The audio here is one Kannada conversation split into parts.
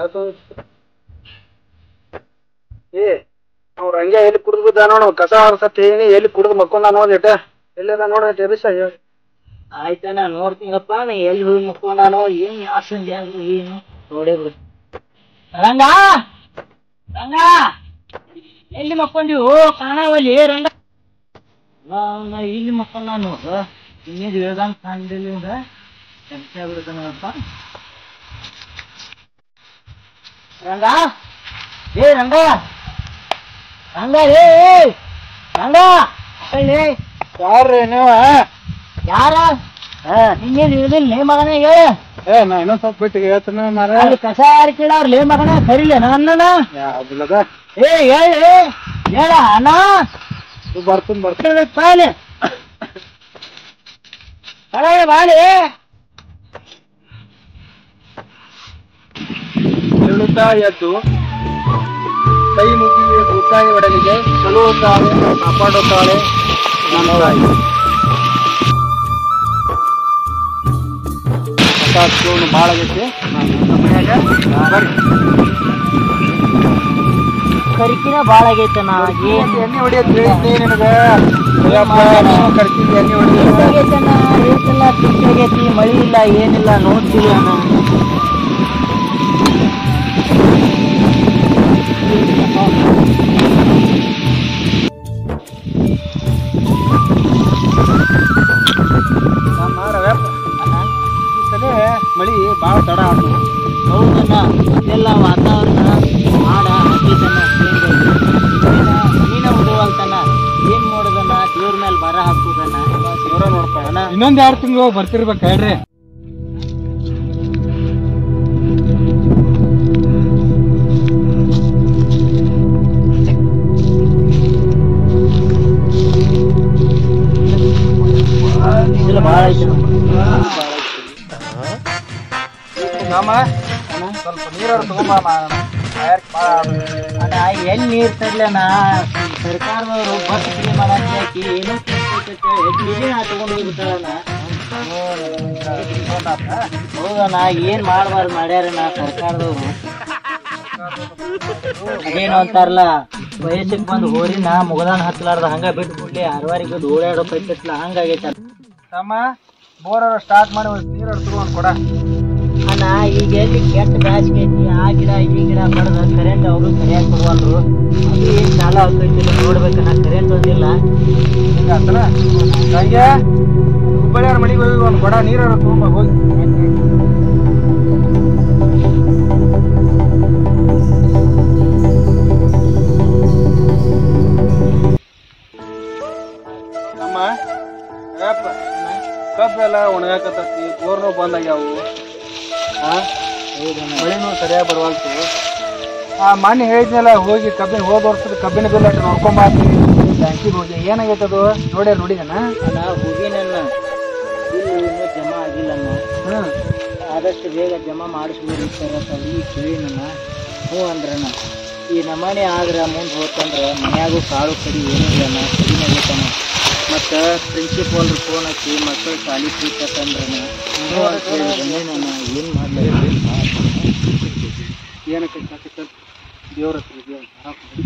ಆತು ಏ ಅವ್ರ ಹಂಗೆ ಎಲ್ಲಿ ಕುಡಿದು ಬಿದ್ದ ನೋಡು ಕಸ ಹೊರಸತ್ತಿ ಎಲ್ಲಿ ಕುಡಿದು ಮಕ್ಕೊಂದ ನೋಡಿಟ ಎಲ್ಲಿದ ನೋಡ ಟೆಬಿಸ ಆಯ್ತಣ್ಣ ನೋಡ್ತೀನಪ್ಪ ನಾ ಎಲ್ಲಿ ಹೋಗಿ ಮುಕ್ಕೊಂಡಾನೋ ಏನ್ ಯಾವ ಸಂಜೆ ಆದ್ರೂ ಏನು ನೋಡೇ ಬಿಡು ರಂಗ ರಂಗ ಎಲ್ಲಿ ಮಕ್ಕೊಂಡಿವು ಕಾಣವಲ್ಲಿ ರಂಗ ನಾ ಇಲ್ಲಿ ಮಕ್ಕೊಂಡ ನೋಡು ಇನ್ನೇದು ಹೇಳ್ದಂಗ್ ಕಾಣ್ದಿಲ್ಲ ಕೆಲಸ ಬಿಡ್ತಾನಪ್ಪ ರಂಗ ಏ ರಂಗ ರಂಗ ರೇ ರಂಗ ಹೇಳಿ ಯಾರ್ರಿ ನೀವ ಯಾರ ನಿಂಗೇನು ಇಳಿದಿಲ್ಲ ಲೇ ಮಗನೇ ಹೇಳ ಏ ನಾ ಇನ್ನೊಂದ್ ಸ್ವಲ್ಪ ಬಿಟ್ಟು ಹೇಳ್ತೀನಿ ಮಾರ ಅಲ್ಲಿ ಕಸ ಯಾರು ಕೇಳವ್ರ ಲೇ ಮಗನ ಕರಿಲೆ ನನ್ನನ ಯಾವ್ದಿಲ್ಲದ ಏ ಹೇಳಿ ಹೇಳ ಅಣ್ಣ ಬರ್ತೀನಿ ಬರ್ತೀನಿ ಪಾಲೆ ಅಣ್ಣ ಬಾಳಿ ಹೇಳುತ್ತಾ ಎದ್ದು ಕೈ ಮುಗಿ ಭೂತಾಯಿ ಒಡಲಿಗೆ ಚಲೋ ತಾಳೆ ಕಾಪಾಡುತ್ತಾಳೆ ನನ್ನ ತಾಯಿ ಹತ್ತಾತ್ಕೊಂಡು ಭಾಳ ಆಗೈತಿ ಬರ್ರಿ ಕರಿಕಿನ ಬಾಳ ಆಗೈತಣ್ಣ ಏನ್ ಎಣ್ಣೆ ಹೊಡಿಯೋದು ಹೇಳಿದ್ದೆ ನಿನಗೆ ಕರ್ಕಿಗೆ ಎಣ್ಣೆ ಹೊಡಿಯೋದು ಆಗೈತಣ್ಣ ರೇಟೆಲ್ಲ ತುಟ್ಟಿ ಆಗೈತಿ ಮಳಿ ಇಲ್ಲ ಏನಿಲ್ಲ ನೋಡ್ತೀವಿ ಅಣ್ಣ ನಮ್ಮ ರವ್ಯಪ್ಪ ಈ ಸಲ ಮಳಿ ಭಾಳ ತಡ ಆತು ಹೌದಣ್ಣ ಅದೆಲ್ಲ ವಾತಾವರಣ ಮಾಡ ಹಾಕಿದಣ್ಣ ನೀನ ಉಡುವಲ್ತಣ್ಣ ಏನ್ ಮಾಡೋದಣ್ಣ ದೇವ್ರ ಮೇಲೆ ಬರ ಹಾಕುದಣ್ಣ ದೇವ್ರ ನೋಡಪ್ಪ ಇನ್ನೊಂದ್ ಎರಡು ತಿಂಗಳು ಬರ್ತಿರ್ಬೇಕು ಹೇಳ್ರಿ ಬಿಸಿಲು ಭಾಳ ಐತಿ ಮಾಮ ಸ್ವಲ್ಪ ನೀರಾರು ತಗೊಂಬ ಅಣ್ಣ ಎಲ್ಲಿ ನೀರ್ ತರ್ಲಣ್ಣ ಸರ್ಕಾರದವರು ಬಸ್ ಫ್ರೀ ಮಾಡಕ್ಕೆ ಹಾಕಿ ಏನೋ ನೀರಿನ ತಗೊಂಡು ಹೋಗ್ಬಿಟ್ಟಾರಣ್ಣ ಹೌದಣ್ಣ ಏನ್ ಮಾಡ್ಬಾರ್ದು ಮಾಡ್ಯಾರಣ್ಣ ಸರ್ಕಾರದವರು ಅದೇನು ಅಂತಾರಲ್ಲ ವಯಸ್ಸಿಗೆ ಬಂದು ಹೋರಿನ ಮುಗದಾನ ಹತ್ತಲಾರ್ದ ಹಂಗ ಬಿಟ್ಟು ಬಿಡ್ಲಿ ಅರವಾರಿಗೆ ಬಿದ್ದು ಓಡಾಡೋ ಕೈತಿಟ್ಲ ಹಂಗಾಗೈತ ತಮ್ಮ ಬೋರ್ ಸ್ಟಾರ್ಟ್ ಮಾಡಿ ಒಂದ್ ನೀರಾರು ತಗೊಂಡ್ ಕೊಡ ಅಣ್ಣ ಈಗ ಎಲ್ಲಿ ಕೆಟ್ಟ ಬ್ಯಾಸ್ಗೆ ಐತಿ ಆ ಗಿಡ ಈ ಗಿಡ ಬಡ್ದ ಕರೆಂಟ್ ಅವರು ಸರಿಯಾಗಿ ಕೊಡುವಲ್ರು ಅದು ಏನ್ ಚಾಲ ಆಗ್ತೈತಿ ನೋಡ್ಬೇಕಣ್ಣ ಕರೆಂಟ್ ಒಂದಿಲ್ಲ ಹಿಂಗಾತನ ಹಂಗೆ ಹುಬ್ಬಳ್ಳಿಯವ್ರ ಮನೆಗೆ ಹೋಗಿ ಒಂದ್ ಕೊಡ ನೀರಾರು ತಗೊಂಬ ಹೋಗಿ ನಮ್ಮ ಯಪ್ಪ ಕಬ್ಬೆಲ್ಲ ಒಣಗಾಕತ್ತತಿ ಬೋರ್ನು ಬಂದ್ ಆಗ್ಯಾವು ಆ ಮಳೆನೂ ಸರಿಯಾಗಿ ಬರವಲ್ತು ಆ ಮೊನ್ನೆ ಹೇಳಿದ್ನಲ್ಲ ಹೋಗಿ ಕಬ್ಬಿನ ಹೋದ ವರ್ಷದ ಕಬ್ಬಿನ ಬಿಲ್ ಅಟ್ಟು ನೋಡ್ಕೊಂಬಾರ್ತೀನಿ ಬ್ಯಾಂಕಿಗೆ ಹೋಗಿ ಏನಾಗೈತೆ ಅದು ನೋಡಿ ನೋಡಿದನ ಅಣ್ಣ ಹೋಗಿನಣ್ಣ ಬಿಲ್ಲು ಇನ್ನೂ ಜಮಾ ಆಗಿಲ್ಲಣ್ಣ ಹ್ಮ್ ಆದಷ್ಟು ಬೇಗ ಜಮಾ ಮಾಡಿಸ್ಬೋದು ಸರ್ ಅಂತ ಈ ಕೇಳಿನಣ್ಣ ಹ್ಞೂ ಅಂದ್ರಣ್ಣ ಈ ನಮನೆ ಆದ್ರೆ ಮುಂದೆ ಹೋತಂದ್ರೆ ಮನ್ಯಾಗೂ ಕಾಳು ಕಡಿ ಏನಿಲ್ಲಣ್ಣ ಕಡಿಮೆ ಆಗೈತಣ್ಣ ಮತ್ತು ಪ್ರಿನ್ಸಿಪಾಲ್ರು ಫೋನ್ ಹಚ್ಚಿ ಮಕ್ಕಳು ಶಾಲೆ ಫೀಸ್ ಕಟ್ಟಂದ್ರಣ್ಣ ಹ್ಞೂ ಅಂತ ಹೇಳಿ ಬಂದೇನಣ್ಣ ಏನು ಮಾಡಲಿ ಏನಕ್ಕೆ ಸಾಕೈತೆ ದೇವ್ರ ಹತ್ರ ದೇವ್ರ ಹತ್ರ.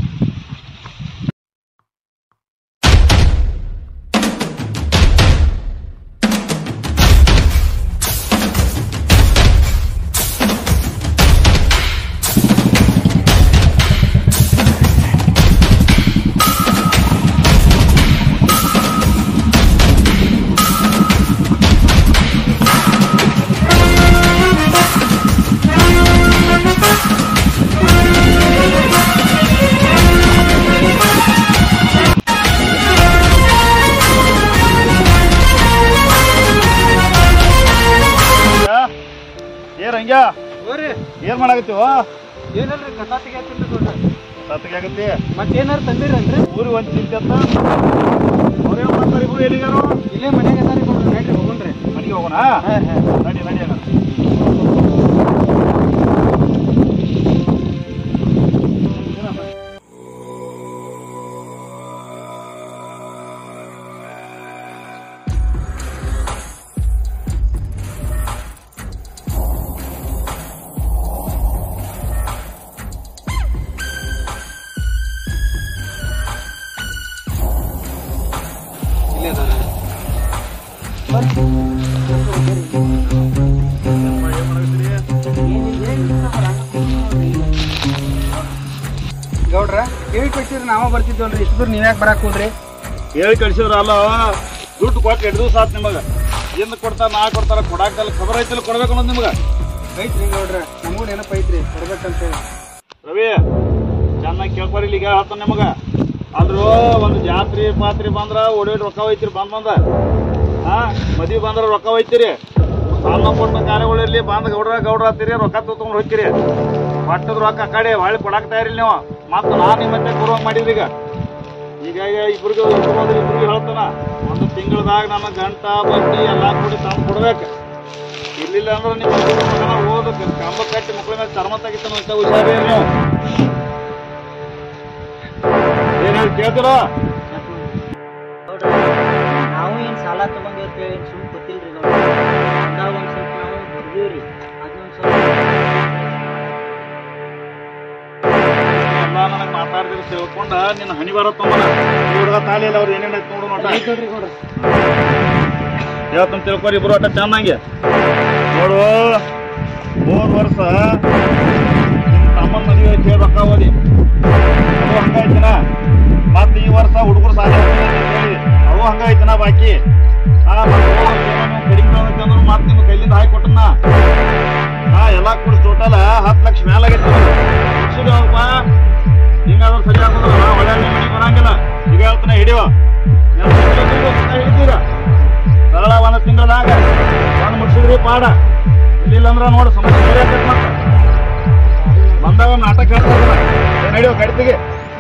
ಏ ರಂಗ್ಯ ಹೋರಿ ಏನ್ ಮಾಡಾಕತ್ತೀವ ಏನಲ್ರಿ ಕಸ ತೆಗಿಯಾತಿಲ್ಲ ನೋಡ್ರಿ ಸತ್ತಿಗೆ ಆಗತ್ತಿ ಮತ್ತೇನಾರು ತಂದಿರನ್ರಿ ಊರಿಗೆ ಒಂದ್ ಚಿಂತೆ ಅಂತ ಅವ್ರೇನ್ ಮಾಡ್ತಾರೆ ಇಬ್ರು ಎಲ್ಲಿಗಾರು ಇಲ್ಲೇ ಮನ್ಯಾಗ ಅದಾರಿ ನೋಡ್ರಿ ನಡ್ರಿ ಹೋಗುಣ್ರಿ ಮನೆಗೆ ಹೋಗೋಣ ಹಾ ಹಾ ನಡಿ ನಡಿ ಅಣ್ಣ ಇಲ್ಲೇ ಅದಾರ ಗೌಡ್ರ ಹೇಳಿ ಕಳ್ಸಿದ್ರೆ ನಾವ ಬರ್ತಿದ್ವಲ್ರಿ ಇಷ್ಟು ನೀವ್ ಯಾಕೆ ಬರಾಕ್ ಹೋದ್ರಿ ಹೇಳಿ ಕಳ್ಸಿದ್ರ ಅಲ್ಲ ದುಡ್ಡು ಕೊಟ್ಟು ಎರಡು ದಿವಸ ಆತ್ ನಿಮಗ ಏನ್ ಕೊಡ್ತಾರ ನಾ ಕೊಡ್ತಾರ ಕೊಡಾಕಲ್ಲ ಖಬರ್ ಐತಿಲ್ಲ ಕೊಡ್ಬೇಕು ಅನ್ನೋದು ನಿಮಗ ಐತ್ರಿ ಗೌಡ್ರ ನಮಗೂ ನೆನಪ ಐತ್ರಿ ಕೊಡ್ಬೇಕಂತ ಹೇಳಿ ರವಿ ಚೆನ್ನಾಗಿ ಕೇಳ್ಕೊರಿ ಈಗ ಹೇಳ್ತಾನ ನಿಮಗ ಆದ್ರೂ ಒಂದು ಜಾತ್ರೆ ಪಾತ್ರೆ ಬಂದ್ರ ಓಡೋಡಿ ರೊಕ್ಕ ಹೋಯ್ತಿರಿ ಬಂದ್ ಬಂದ ಹಾ ಮದ್ವಿ ಬಂದ್ರ ರೊಕ್ಕ ಹೋಯ್ತಿರಿ ಸಾಲ ಕೊಟ್ಟ ಕಾರ್ಯಗಳಿರ್ಲಿ ಬಂದ್ ಗೌಡ್ರ ಗೌಡ್ರ ಹತ್ತೀರಿ ರೊಕ್ಕ ತಗೊಂಡ್ ಹೋಗ್ತೀರಿ ಕೊಟ್ಟದ ರೊಕ್ಕ ಆ ಕಡೆ ಹೊಳ್ಳಿ ಕೊಡಾಕ್ ತಯಾರಿಲ್ಲ ನೀವು ಮತ್ತ ನಾನ್ ನಿಮ್ಮತ್ತೆ ಕೊಡುವಂಗ್ ಮಾಡಿದ್ರಿ ಈಗ ಈಗ ಇಬ್ರಿಗೂ ಇಬ್ರು ಹೋದ್ರೆ ಇಬ್ರಿಗೂ ಹೇಳ್ತಾನ ಒಂದು ತಿಂಗಳದಾಗ ನನ್ನ ಗಂಟ ಬಡ್ಡಿ ಎಲ್ಲಾ ಕೂಡಿ ತಂದು ಕೊಡ್ಬೇಕು ಇರ್ಲಿಲ್ಲ ಅಂದ್ರೆ ನಿಮ್ಮ ಮಗನ ಓದು ಕಂಬ ಕಟ್ಟಿ ಮಕ್ಕಳ ಮೇಲೆ ಚರ್ಮ ತೆಗಿತಾನ ಅಂತ ಹುಷಾರಿ ನೀವು ಏನ್ ಹೇಳಿ ಕೇಳ್ತೀರೋ ನೋಡ್ರಿ ನಾವು ಏನ್ ಸಾಲ ತಗೊಂಡಿರ್ತೇವೆ ಏನ್ ಸುಮ್ ಗೊತ್ತಿಲ್ರಿ ಗೌಡ್ರ ಅಂದಾಗ ಒಂದ್ ಸ್ವಲ್ಪ ನಾವು ಬರ್ದೀವ್ರಿ ಅದನ್ನೊಂದ್ ಸ್ವಲ್ಪ ಎಲ್ಲ ನನಗೆ ಮಾತಾಡಿದ್ರೆ ತಿಳ್ಕೊಂಡ ನಿನ್ನ ಹನಿ ಬರತ್ತ ಹುಡುಗ ತಾಲಿ ಇಲ್ಲ ಅವ್ರು ಏನೇನ್ ಐತ್ ನೋಡು ನೋಟ ಐತಲ್ರಿ ಗೌಡ್ರ ಹೇಳ್ತಾನೆ ತಿಳ್ಕೊರಿ ಇಬ್ರು ಒಟ್ಟ ಚೆನ್ನಾಗಿ ನೋಡು ಹೋದ ವರ್ಷ ನಿಮ್ ತಮ್ಮನ ಮದುವೆ ಕೇಳಿ ರೊಕ್ಕ ಓದಿ ಅದು ಹಂಗಾಯ್ತಿನ ಮತ್ತೆ ಈ ವರ್ಷ ಹುಡುಗರು ಸಾಲ ಹೇಳಿ ಅವು ಹಂಗಾಯ್ತಿನ ಬಾಕಿ ಹಾ ಕಡಿಮೆ ಅಂದ್ರೆ ಮತ್ತೆ ನಿಮ್ಮ ಕೈಲಿಂದ ಹಾಕಿ ಕೊಟ್ಟನ ಹಾ ಎಲ್ಲ ಕೂಡಿ ಟೋಟಲ್ ಹತ್ತು ಲಕ್ಷ ಮೇಲಾಗೈತಿ ಮುಗಿಸಿದವಪ್ಪ ಹಿಂಗಾದ್ರೆ ಸರಿ ಆಗೋದಿಲ್ಲ ಒಳ್ಳೆ ಮನೆಗೆ ಬರಂಗಿಲ್ಲ ಈಗ ಹೇಳ್ತಾನೆ ಹಿಡಿಯೋ ಹಿಡಿತೀರ ಸರಳ ಒಂದು ತಿಂಗಳದಾಗ ಒಂದು ಮುಗಿಸಿದ್ರಿ ಪಾಡ ಇಲ್ಲಿಲ್ಲ ಅಂದ್ರೆ ನೋಡಿ ಸಮಸ್ಯೆ ಸರಿ ಆಗ್ತೈತೆ ಮತ್ತೆ ಬಂದಾಗ ಒಂದು ನಾಟಕ ಹೇಳ್ತಾ ಇದ್ದಾನೆ ಏನ್ ಹಿಡಿಯೋ ಕಡಿತಿಗೆ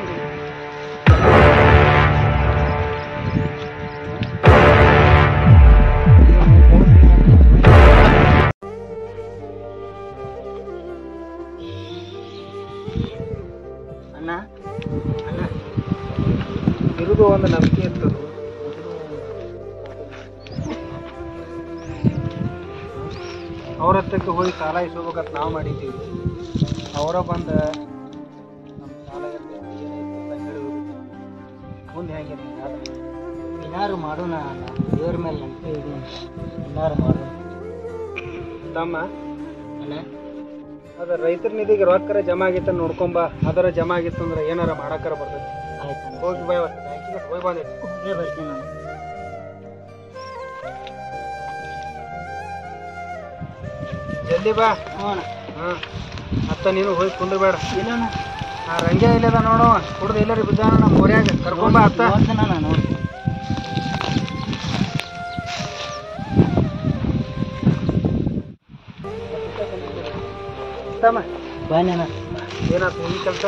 ಅಣ್ಣ ಅಣ್ಣ ಇರುದು ಒಂದು ನಂಬಿಕೆ ಇರ್ತದ ಅವ್ರ ಹತ್ರಕ್ಕೆ ಹೋಗಿ ಸಾಲ ಇಸ್ಕೋಬೇಕಂತ ನಾವು ಮಾಡಿದ್ದೀವಿ ಅವರ ಬಂದ ನಮ್ಮ ಸಾಲ ಎಲ್ಲಿ ಏನೈತೆ ಅಂತ ಹೇಳಿ ಹೋಗ್ಬಿಟ್ರು. ಮುಂದೆ ಹೆಂಗೆ ಏನಾರು ಮಾಡೋಣ ಅಣ್ಣ ದೇವ್ರ ಮೇಲೆ ನಂಬಿಕೆ ಇದೆ ಏನಾರು ಮಾಡೋಣ ತಮ್ಮ ಅಣ್ಣ ಅದ ರೈತರ ನಿಧಿಗೆ ರೊಕ್ಕರ ಜಮಾ ಆಗಿತ್ತ ನೋಡ್ಕೊಂಬ ಅದರ ಜಮಾ ಆಗಿತ್ತು ಅಂದ್ರೆ ಏನಾರ ಮಾಡಾಕರ ಬರ್ತೈತಿ ಆಯ್ತಣ್ಣ ಹೋಗಿ ಬಾ ಇವತ್ತು ಬ್ಯಾಂಕಿಗೆ ಹೋಗಿ ಬಂದೈತಿ ಹೋಗೇ ಬರ್ತೀನಿ ನಾನು ಜಲ್ದಿ ಬಾ ಹ್ಞೂ ಅಣ್ಣ ಹಾ ಮತ್ತ ನೀನು ಹೋಗಿ ಕುಂದ್ರಬೇಡ ಇಲ್ಲಣ್ಣ ಆ ರಂಗೆ ಇಲ್ಲದ ನೋಡು ಕುಡ್ದು ಎಲ್ಲರಿ ಬಿದ್ದಾನ ನಮ್ಮ ಊರ್ಯಾಗ ಕರ್ಕೊಂಬ ಅತ್ತ ನೋಡ್ತೀನಿ ಅಣ್ಣ ನೋಡ್ತೀನಿ ತಮ್ಮ ಬನ್ನಿ ಅಣ್ಣ ಏನಾತು ಈ ಕೆಲಸ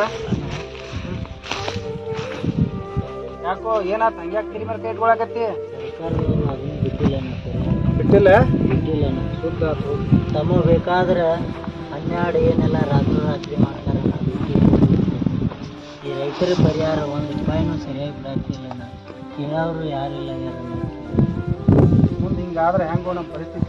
ಯಾಕೋ ಏನಾತ ಹಂಗ್ಯಾಕೆ ತಿರಿ ಮೇಲೆ ಕೈ ಇಟ್ಕೊಳಕತ್ತಿ ಸರ್ಕಾರದವ್ರು ಅದನ್ನ ಬಿಟ್ಟಿಲ್ಲ ಅಣ್ಣ ಸರಿ ಬಿಟ್ಟಿಲ್ಲ ಬಿಟ್ಟಿಲ್ಲ ಅಣ್ಣ ಶುದ್ಧ ಆತು ತಮ್ಮ ಬೇಕಾದ್ರೆ ಹನ್ನೆರಡು ಏನೆಲ್ಲ ರಾತ್ರಿ ರಾತ್ರಿ ಮಾಡ್ತಾರೆ ಈ ರೈತರ ಪರಿಹಾರ ಒಂದು ರೂಪಾಯಿನೂ ಸರಿಯಾಗಿ ಬಿಡಾಕ್ತಿಲ್ಲ ಅಣ್ಣ ಕೇಳೋರು ಯಾರಿಲ್ಲ ಯಾರು ಮುಂದೆ ಹಿಂಗಾದ್ರೆ ಹೆಂಗೋ ನಮ್ಮ ಪರಿಸ್ಥಿತಿ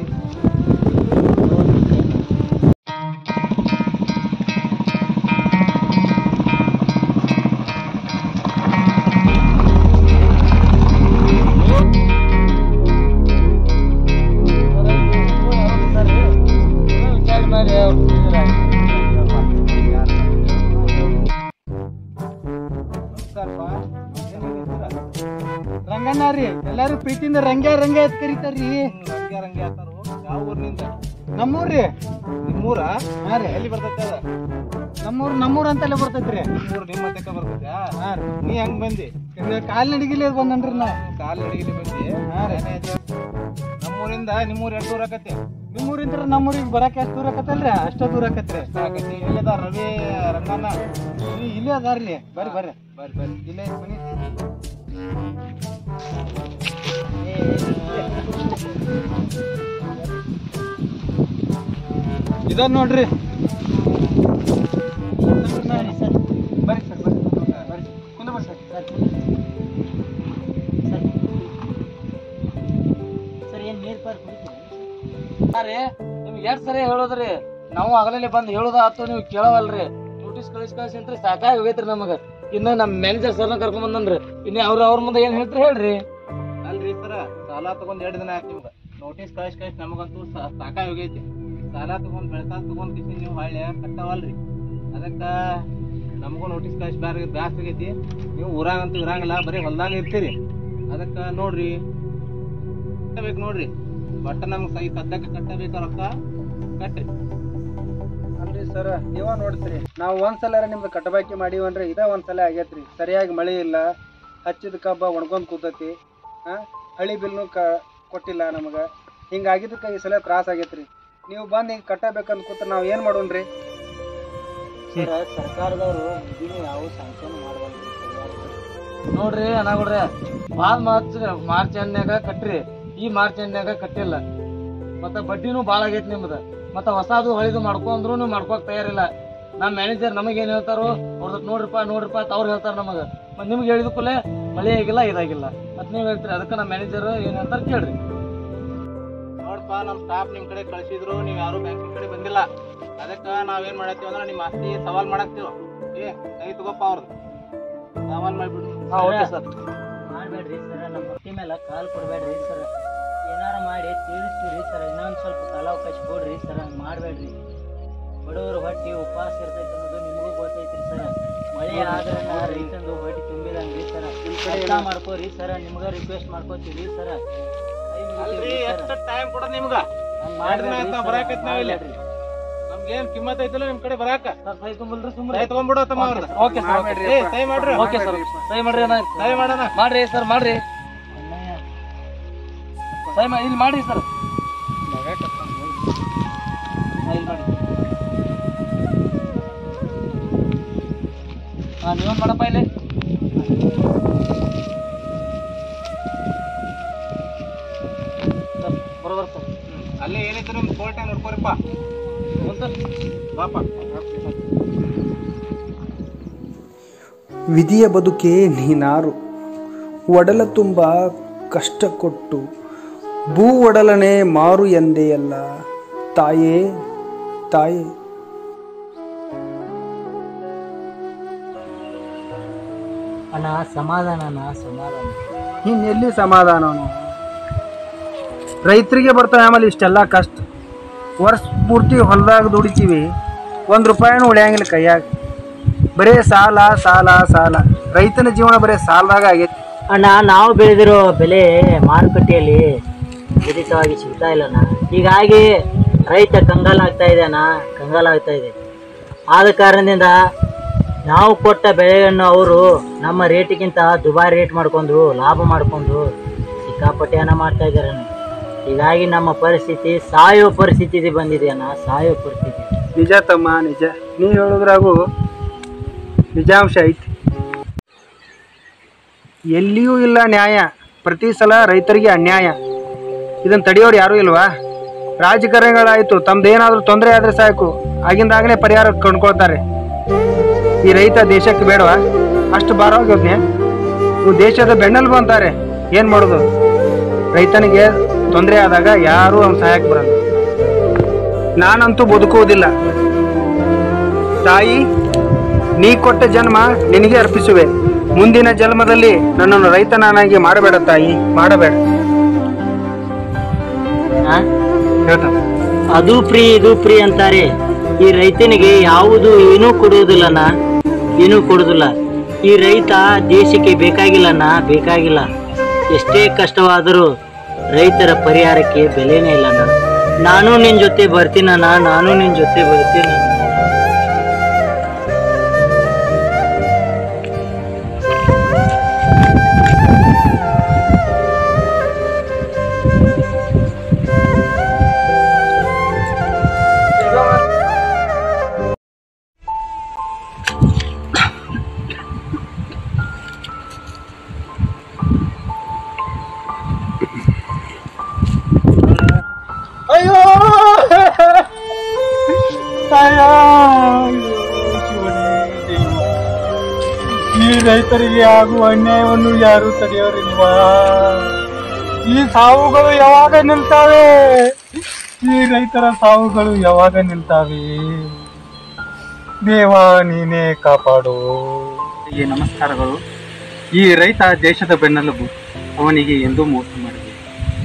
ರಂಗಣ್ಣ ರೀ ಎಲ್ಲಾರು ಪ್ರೀತಿಯಿಂದ ರಂಗ ರಂಗ ಅಂತ ಕರೀತಾರ್ರಿ ರಂಗ ರಂಗ ಅಂತಾರು ಯಾವ ಊರಿನಿಂದ ನಮ್ಮೂರ್ರಿ ನಿಮ್ಮೂರ ಹಾ ರೀ ಎಲ್ಲಿ ಬರ್ತೈತೆ ಅದ ನಮ್ಮೂರ್ ನಮ್ಮೂರ್ ಅಂತಲೇ ಬರ್ತೈತ್ರಿ ನಮ್ಮೂರ್ ನಿಮ್ಮ ತಕ್ಕ ಬರ್ತೈತೆ ಹಾ ರೀ ನೀ ಹೆಂಗ್ ಬಂದಿ ಕಾಲ್ ನಡಿಗಿಲಿ ಬಂದನ್ರಿ ನಾವು ಕಾಲ್ ನಡಿಗಿಲಿ ಬಂದಿ ಹಾ ರೀ ನಮ್ಮೂರಿಂದ ನಿಮ್ಮೂರ್ ಎಷ್ಟು ದೂರ ಆಕತಿ ನಿಮ್ಮೂರಿಂದ ನಮ್ಮೂರಿಗೆ ಬರಕ್ಕೆ ಎಷ್ಟು ದೂರ ಆಕತ್ತಲ್ರಿ ಅಷ್ಟ ದೂರ ಆಕತ್ರಿ ಆಕತಿ ಇಲ್ಲೇ ಅದಾರ ರವಿ ರಂಗಣ್ಣ ನೀ ಇಲ್ಲೇ ಅದಾರ್ಲಿ ಬರ್ರಿ ಬರ್ರಿ ಬರ್ರಿ ಬರ್ರಿ ಇಲ್ಲೇ ಐತ್ ಬನ್ನಿ ಇದ ನೋಡ್ರಿ ಬರ್ರಿ ಸರ್ ಬರ್ರಿ ಬರ್ರಿ ಕುಂದ್ರ ಬರ್ರಿ ಸರ್ ಸರ್ ಏನ್ ನೀರ್ ಪಾರ್ ಕುಡಿತೀರಾ ರೀ ನಿಮ್ಗೆ ಎರಡ್ ಸರಿ ಹೇಳೋದ್ರಿ ನಾವು ಆಗಲೇ ಬಂದ್ ಹೇಳೋದ ಆತು ನೀವು ಕೇಳವಲ್ರಿ ನೋಟಿಸ್ ಕಳಿಸ್ ಕಳಿಸಿ ಅಂತ ಸಾಕಾಗಿ ಹೋಗೈತ್ರಿ ನಮಗ ಇನ್ನ ನಮ್ ಮ್ಯಾನೇಜರ್ ಸರ್ನ ಕರ್ಕೊಂಡ್ ಬಂದನ್ರಿ ಇನ್ನ ಅವ್ರ ಅವ್ರ ಮುಂದೆ ಏನ್ ಹೇಳ್ತೀರಿ ಹೇಳ್ರಿ ಅಲ್ರಿ ಸಾಲ ತಗೊಂಡ್ ಎರಡು ದಿನ ಆಯ್ತು ನಿಮ್ಗೆ ನೋಟಿಸ್ ಕಳಿಸ್ ಕಳಿಸ್ ನಮಗಂತೂ ಸಾ- ಸಾಕಾಗಿ ಹೋಗೈತಿ ಸಾಲ ತಗೊಂಡ್ ಬೆಳ್ಸಾಲ ತಗೊಂಡ್ ಕಿಸಿ ನೀವು ಹೊಳ್ಳಿ ಕಟ್ಟವಲ್ರಿ ಅದಕ್ಕ ನಮಗೂ ನೋಟಿಸ್ ಕಳಿಸ್ ಬ್ಯಾರ ಬ್ಯಾಸ್ ಆಗೈತಿ ನೀವು ಊರಾಗಂತೂ ಇರಂಗಿಲ್ಲ ಬರೀ ಹೊಲ್ದಾಗ ಇರ್ತೀರಿ ಅದಕ್ಕ ನೋಡ್ರಿ ಕಟ್ಟಬೇಕು ನೋಡ್ರಿ ಬಟ್ಟ ನಮ್ಗೆ ಸೈ ಸದ್ಯಕ್ಕೆ ಕಟ್ಟಬೇಕು ರೊಕ್ಕ ಕಟ್ರಿ ಅಲ್ರಿ ಸರ್ ನೀವ ನೋಡ್ತೀರಿ ನಾವು ಒಂದ್ಸಲ ನಿಮ್ದು ಕಟ್ಟಬಾಕಿ ಮಾಡೀವಂದ್ರೆ ಇದ ಒಂದ್ಸಲ ಆಗೈತ್ರಿ ಸರಿಯಾಗಿ ಮಳೆ ಇಲ್ಲ ಹಚ್ಚಿದ ಕಬ್ಬ ಒಣಕೊಂಡ್ ಕೂತೈತಿ ಹಾ ಹಳಿ ಬಿಲ್ನು ಕ ಕೊಟ್ಟಿಲ್ಲ ನಮಗೆ ಹಿಂಗಾಗಿದ್ದಕ್ಕೆ ಈ ಸಲ ತ್ರಾಸ ಆಗೈತ್ರಿ ನೀವು ಬಂದು ಹಿಂಗೆ ಕಟ್ಟಬೇಕಂತ ಕೂತ್ರ ನಾವು ಏನು ಮಾಡೋಣ್ರಿ ಸರ್ ಸರ್ಕಾರದವರು ನಿಧಿನೂ ಯಾವ ಸ್ಯಾಂಕ್ಷನ್ ಮಾಡಬಾರ್ದು ನೋಡ್ರಿ ಅನಾಗುಡ್ರಿ ಬಾಳ್ ಮಾರ್ಚ್ ಮಾರ್ಚ್ ಎಣ್ಣೆಗ ಕಟ್ರಿ ಈ ಮಾರ್ಚ್ ಎಣ್ಣೆಗ ಕಟ್ಟಿಲ್ಲ ಮತ್ತ ಬಡ್ಡಿನೂ ಭಾಳ ಆಗೈತಿ ನಿಮ್ದು ಮತ್ತ ಹೊಸದು ಹಳಿದು ಮಾಡ್ಕೊಂಡ್ರು ನೀವು ಮಾಡ್ಕೋಕ್ ತಯಾರಿಲ್ಲ ನಮ್ಮ ಮ್ಯಾನೇಜರ್ ನಮಗೆ ಏನ್ ಹೇಳ್ತಾರೋ ಅವ್ರದ್ ನೋಡ್ರಿಪ್ಪ ನೋಡ್ರಿಪ್ಪ ಅಂತ ಅವ್ರು ಹೇಳ್ತಾರ ನಮಗ ಮತ್ ನಿಮ್ಗೆ ಹೇಳಿದ ಕೂಡಲೇ ಮಳೆ ಆಗಿಲ್ಲ ಇದಾಗಿಲ್ಲ ಮತ್ ನೀವ್ ಹೇಳ್ತೀರಿ ಅದಕ್ಕೆ ನಮ್ಮ ಮ್ಯಾನೇಜರ್ ಏನ್ ಹೇಳ್ತಾರ ಕೇಳ್ರಿ ನೋಡಪ್ಪ ನಮ್ಮ ಸ್ಟಾಫ್ ನಿಮ್ಮ ಕಡೆ ಕಳಿಸಿದ್ರು ನೀವು ಯಾರು ಬ್ಯಾಂಕಿನ ಕಡೆ ಬಂದಿಲ್ಲ ಅದಕ್ಕೆ ನಾವೇನು ಮಾಡತ್ತೀವಿ ಅಂದ್ರೆ ನಿಮ್ಮ ಆಸ್ತಿ ಸವಾಲ್ ಮಾಡತ್ತೀವಿ ಏ ಕೈ ತಗೋಪ್ಪ ಅವ್ರದ್ದು ಸವಾಲ್ ಮಾಡಿಬಿಡು ಹಾ ಓಕೆ ಸರ್ ಮಾಡ್ಬೇಡ್ರಿ ಸರ್ ನಮ್ಮ ಹೊಟ್ಟಿ ಮೇಲೆ ಕಾಲ್ ಕೊಡ್ಬೇಡ್ರಿ ಸರ್ ಏನಾರ ಮಾಡಿ ತಿಳಿಸ್ತೀರಿ ಸರ್ ಇನ್ನೊಂದ್ ಸ್ವಲ್ಪ ಕಾಲಾವಕಾಶ ಕೊಡ್ರಿ ಸರ್ ಹಂಗ್ ಮಾಡ್ಬೇಡ್ರಿ ಬಡವರು ಹೊಟ್ಟಿ ಉಪವಾಸ ಇರ್ತೈತೆ ಅನ್ನೋದು ನಿಮಗೂ ಗೊತ್ತೈತ್ರಿ ಸರ್ ಮಳೆ ಆದ್ರೆ ರೈತಂದು ಹೊಟ್ಟಿ ತುಂಬಿದಂಗ್ರಿ ಸರ್ ಅರ್ಥ ಮಾಡ್ಕೋರಿ ಸರ್ ನಿಮ್ಗ ರಿಕ್ವೆಸ್ಟ್ ಮಾಡ್ಕೋತೀವಿ ಸರ್ ಅಲ್ರಿ ಎಷ್ಟು ಟೈಮ್ ಕೊಡೋದು ನಿಮ್ಗೆ ಮಾಡಿದ್ರೆ ಆಯ್ತಾ ಬರಾಕೈತಿ ನಾವಿಲ್ಲಿ ನಮ್ಗೇನ್ ಕಿಮ್ಮತ್ ಐತಿಲ್ಲ ನಿಮ್ ಕಡೆ ಬರಾಕ ಸೈ ತುಂಬಲ್ರಿ ಸುಮ್ಮನೆ ಸೈ ತಗೊಂಡ್ಬಿಡು ತಮ್ಮ ಅವ್ರದ್ದು ಓಕೆ ಸರ್ ಏ ಸೈ ಮಾಡ್ರಿ ಓಕೆ ಸರ್ ಸೈ ಮಾಡ್ರಿ ಅಣ್ಣ ಸೈ ಮಾಡೋಣ ಮಾಡ್ರಿ ಸರ್ ಮಾಡ್ರಿ ಸೈ ಮಾಡಿ ಇಲ್ಲಿ ಮಾಡಿ ಸರ್ ಇಲ್ಲಿ ಮಾಡಿ ಹಾ ನೀವೊಂದು ಮಾಡಪ್ಪ ಇಲ್ಲಿ ಸರ್ ಬರೋಬರ್ ಸರ್ ಅಲ್ಲಿ ಏನೈತಿ ನಿಮ್ ಕೋರ್ಟ್ ನೋಡ್ಕೋರಿಪ್ಪ ಹ್ಞೂ ಸರ್ ಬಾಪ ವಿಧಿಯ ಬದುಕೆ ನೀನಾರು ಒಡಲ ತುಂಬ ಕಷ್ಟ ಕೊಟ್ಟು ಭೂ ಒಡಲನೆ ಮಾರು ಎಂದೆಯಲ್ಲ ತಾಯೇ ತಾಯೇ ಅಣ್ಣ ಸಮಾಧಾನ ಅಣ್ಣ ಸಮಾಧಾನ ಇನ್ನೆಲ್ಲಿ ಸಮಾಧಾನನು ರೈತರಿಗೆ ಬರ್ತಾವೆ ಆಮೇಲೆ ಇಷ್ಟೆಲ್ಲ ಕಷ್ಟ ವರ್ಷ ಪೂರ್ತಿ ಹೊಲದಾಗ ದುಡಿತೀವಿ ಒಂದು ರೂಪಾಯಿನೂ ಉಳಿಯಂಗಿಲ್ಲ ಕೈಯಾಗ ಬರೇ ಸಾಲ ಸಾಲ ಸಾಲ ರೈತನ ಜೀವನ ಬರೇ ಸಾಲದಾಗ ಆಗೈತಿ ಅಣ್ಣ ನಾವು ಬೆಳೆದಿರೋ ಬೆಲೆ ಮಾರುಕಟ್ಟೆಯಲ್ಲಿ ಉಚಿತವಾಗಿ ಸಿಗ್ತಾ ಇಲ್ಲಣ್ಣ ಹೀಗಾಗಿ ರೈತ ಕಂಗಾಲಾಗ್ತಾ ಇದೆ ಅಣ್ಣ ಕಂಗಾಲಾಗ್ತಾ ಇದೆ ಆದ ಕಾರಣದಿಂದ ನಾವು ಕೊಟ್ಟ ಬೆಳೆಯನ್ನು ಅವರು ನಮ್ಮ ರೇಟಿಗಿಂತ ದುಬಾರಿ ರೇಟ್ ಮಾಡ್ಕೊಂಡು ಲಾಭ ಮಾಡ್ಕೊಂಡು ಸಿಕ್ಕಾಪಟ್ಟೆ ಹಣ ಮಾಡ್ತಾ ಇದ್ದಾರೆ ಅಣ್ಣ ಹೀಗಾಗಿ ನಮ್ಮ ಪರಿಸ್ಥಿತಿ ಸಾಯೋ ಪರಿಸ್ಥಿತಿ ಬಂದಿದೆ ಅಣ್ಣ ಸಾಯೋ ಪರಿಸ್ಥಿತಿ ನಿಜ ತಮ್ಮ ನಿಜ ನೀ ಹೇಳೋದ್ರಾಗೂ ನಿಜಾಂಶ ಐತಿ ಎಲ್ಲಿಯೂ ಇಲ್ಲ ನ್ಯಾಯ ಪ್ರತಿ ಸಲ ರೈತರಿಗೆ ಅನ್ಯಾಯ ಇದನ್ನು ತಡೆಯೋರು ಯಾರೂ ಇಲ್ವಾ ರಾಜಕಾರಣಿಗಳಾಯ್ತು ತಮ್ದೇನಾದ್ರೂ ತೊಂದರೆ ಆದ್ರೆ ಸಾಕು ಆಗಿಂದಾಗಲೇ ಪರಿಹಾರ ಕಂಡ್ಕೊಳ್ತಾರೆ ಈ ರೈತ ದೇಶಕ್ಕೆ ಬೇಡವಾ ಅಷ್ಟು ಭಾರವಾಗಿ ಹೋದ್ನೆ ಇವು ದೇಶದ ಬೆನ್ನೆಲುಬು ಅಂತಾರೆ ಏನ್ ಮಾಡೋದು ರೈತನಿಗೆ ತೊಂದರೆ ಆದಾಗ ಯಾರೂ ಅವ್ನ ಸಹಾಯಕ್ಕೆ ಬರಲ್ಲ ನಾನಂತೂ ಬದುಕುವುದಿಲ್ಲ ತಾಯಿ ನೀ ಕೊಟ್ಟ ಜನ್ಮ ನಿನಗೆ ಅರ್ಪಿಸುವೆ ಮುಂದಿನ ಜನ್ಮದಲ್ಲಿ ನನ್ನನ್ನು ರೈತನಾಗಿ ಮಾಡಬೇಡ ತಾಯಿ ಮಾಡಬೇಡ ಹಾ ಹೇಳ್ತಾನೆ ಅದು ಫ್ರೀ ಇದು ಫ್ರೀ ಅಂತಾರೆ ಈ ರೈತನಿಗೆ ಯಾವುದು ಏನೂ ಕೊಡುವುದಿಲ್ಲಣ್ಣ ಏನೂ ಕೊಡುವುದಿಲ್ಲ ಈ ರೈತ ದೇಶಕ್ಕೆ ಬೇಕಾಗಿಲ್ಲಣ್ಣ ಬೇಕಾಗಿಲ್ಲ ಎಷ್ಟೇ ಕಷ್ಟವಾದರೂ ರೈತರ ಪರಿಹಾರಕ್ಕೆ ಬೆಲೆನೇ ಇಲ್ಲಣ್ಣ ನಾನು ನಿನ್ ಜೊತೆ ಬರ್ತೀನಣ್ಣ ನಾನು ನಿನ್ ಜೊತೆ ಬರ್ತೀನಿ ಅಯ್ಯೋ ಅಯ್ಯೋ ಶಿವನೇ ದೇವ. ಈ ರೈತರಿಗೆ ಆಗುವ ಅನ್ಯಾಯವನ್ನು ಯಾರು ತಡೆಯೋರಿಲ್ವಾ ಈ ಸಾವುಗಳು ಯಾವಾಗ ನಿಲ್ತಾವೆ ಈ ರೈತರ ಸಾವುಗಳು ಯಾವಾಗ ನಿಲ್ತಾವೆ ದೇವ ನೀನೇ ಕಾಪಾಡು ಈ ನಮಸ್ಕಾರಗಳು ಈ ರೈತ ದೇಶದ ಬೆನ್ನೆಲುಬು ಅವನಿಗೆ ಎಂದೂ ಮೋಸ ಮಾಡಿದೆ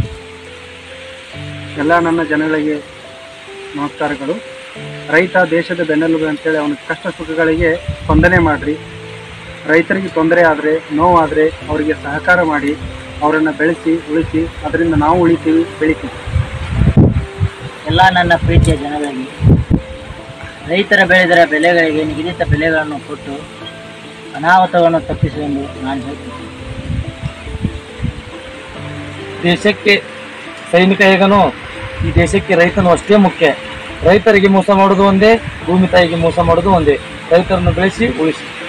ಎಲ್ಲ ನನ್ನ ಜನಗಳಿಗೆ ನಮಸ್ಕಾರಗಳು ರೈತ ದೇಶದ ಬೆನ್ನೆಲುಬು ಅಂತೇಳಿ ಅವನ ಕಷ್ಟ ಸುಖಗಳಿಗೆ ಸ್ಪಂದನೆ ಮಾಡಿರಿ ರೈತರಿಗೆ ತೊಂದರೆ ಆದರೆ ನೋವಾದರೆ ಅವರಿಗೆ ಸಹಕಾರ ಮಾಡಿ ಅವರನ್ನು ಬೆಳೆಸಿ ಉಳಿಸಿ ಅದರಿಂದ ನಾವು ಉಳಿತೀವಿ ಬೆಳಿತೀವಿ ಎಲ್ಲ ನನ್ನ ಪ್ರೀತಿಯ ಜನಗಳಿಗೆ ರೈತರ ಬೆಳೆದರ ಬೆಲೆಗಳಿಗೆ ನಿಗದಿತ ಬೆಲೆಗಳನ್ನು ಕೊಟ್ಟು ಅನಾಹುತಗಳನ್ನು ತಪ್ಪಿಸುವೆಂದು ನಾನು ಹೇಳ್ತೀನಿ ದೇಶಕ್ಕೆ ಸೈನಿಕ ಹೇಗನೋ ಈ ದೇಶಕ್ಕೆ ರೈತನು ಅಷ್ಟೇ ಮುಖ್ಯ ರೈತರಿಗೆ ಮೋಸ ಮಾಡೋದು ಒಂದೇ ಭೂಮಿ ತಾಯಿಗೆ ಮೋಸ ಮಾಡೋದು ಒಂದೇ ರೈತರನ್ನು ಬೆಳೆಸಿ ಉಳಿಸಿ